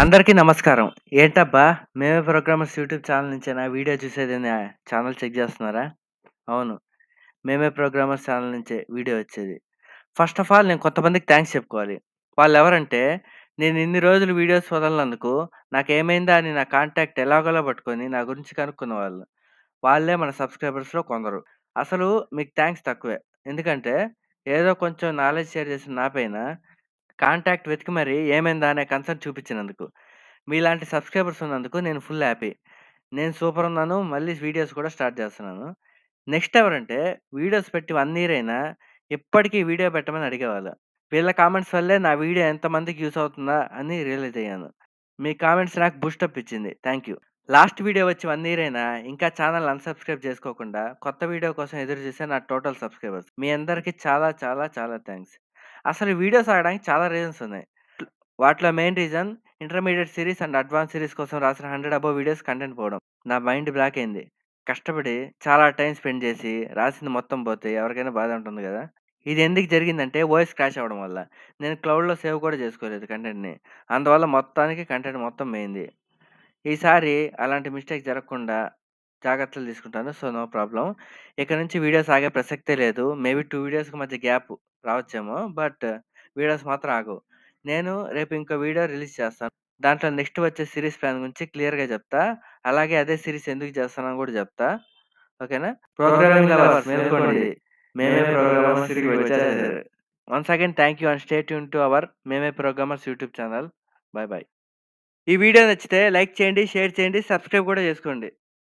అందరికీ నమస్కారం. ఏంటబ్బా! మేమే ప్రోగ్రామర్స్ యూట్యూబ్ ఛానల్ నుంచేనా వీడియో చూసేదని ఛానల్ చెక్ చేస్తున్నారా? అవును. మేమే ప్రోగ్రామర్స్ ఛానల్ నుంచే వీడియో వచ్చేది. ఫస్ట్ ఆఫ్ ఆల్ నేను కొంతమందికి థాంక్స్ చెప్పుకోవాలి. వాళ్ళెవరంటే నేను ఇన్ని రోజులు వీడియోస్ వదలనందుకు నాకేమైందా అని నా కాంటాక్ట్ ఎలాగోలా పట్టుకొని నా గురించి కనుక్కున్న వాళ్ళు. వాళ్ళే మన సబ్‌స్క్రైబర్స్‌లో కొందరు. అసలు మీకు థాంక్స్ తక్కువే. ఎందుకంటే ఏదో కొంచెం నాలెడ్జ్ షేర్ చేసిన నా పైన కాంటాక్ట్ వెతికి మరి ఏమైందా అనే కన్సర్న్ చూపించినందుకు. మీలాంటి సబ్‌స్క్రైబర్స్ ఉన్నందుకు నేను ఫుల్ హ్యాపీ. నేను సూపర్ ఉన్నాను. మళ్ళీ వీడియోస్ కూడా స్టార్ట్ చేస్తున్నాను. నెక్స్ట్ ఎవరంటే వీడియోస్ పెట్టి 1 ఇయర్ అయినా ఇప్పటికి వీడియో పెట్టమని అడిగేవాళ్ళు. వీళ్ళ కామెంట్స్ వల్లే నా వీడియో ఎంతమందికి యూజ్ అవుతుందా అని రియలైజ్ అయ్యాను. మీ కామెంట్స్ నాకు బూస్టప్ ఇచ్చింది. Thank you. లాస్ట్ వీడియో వచ్చి 1 ఇయర్ అయినా ఇంకా ఛానల్ అన్‌సబ్‌స్క్రైబ్ చేసుకోకుండా కొత్త వీడియో కోసం ఎదురు చూసే నా టోటల్ సబ్‌స్క్రైబర్స్. మీ అందరికీ చాలా చాలా చాలా థాంక్స్. అసలు వీడియోస్ ఆగడానికి చాలా రీజన్స్ ఉన్నాయి. వాటిలో main reason intermediate series and advance series కోసం రాసిన 100 అబోవ్ వీడియోస్ కంటెంట్ పోవడం. నా మైండ్ బ్లాక్ అయింది. కష్టపడి చాలా టైమ్ స్పెండ్ చేసి రాసింది మొత్తం పోతే ఎవరికైనా బాధ ఉంటుంది గదా! ఇది ఎందుకు జరిగిందంటే ఓఎస్ క్రాష్ అవ్వడం వల్ల. నేను క్లౌడ్‌లో సేవ్ కూడా చేసుకోలేదు కంటెంట్‌ని. అందువల్ల మొత్తానికి కంటెంట్ మొత్తం పోయింది. ఈసారి అలాంటి మిస్టేక్ జరగకుండా జాగ్రత్తలు తీసుకుంటాను. So, no problem. ఇక నుంచి వీడియోస్ ఆగే ప్రసక్తే లేదు. మేబీ 2 వీడియోస్‌కి మధ్య గ్యాప్ రావచ్చేమో. బట్ వీడియోస్ మాత్రం ఆగవు. నేను రేపు ఇంకో వీడియో రిలీజ్ చేస్తాను. దాంట్లో నెక్స్ట్ వచ్చే సీరీస్ ప్లాన్ గురించి క్లియర్‌గా చెప్తా. అలాగే అదే సీరీస్ ఎందుకు చేస్తున్నానో కూడా చెప్తా. ఓకేనా? ప్రోగ్రామింగ్ లవర్స్ మేల్కోండి. మేమే ప్రోగ్రామర్స్ తిరిగి వచ్చేసారు. Once again thank you and stay tune to our మేమే programmers YouTube channel. Bye bye. ఈ వీడియో నచ్చితే లైక్ చేయండి, షేర్ చేయండి, సబ్‌స్క్రైబ్ కూడా చేసుకోండి.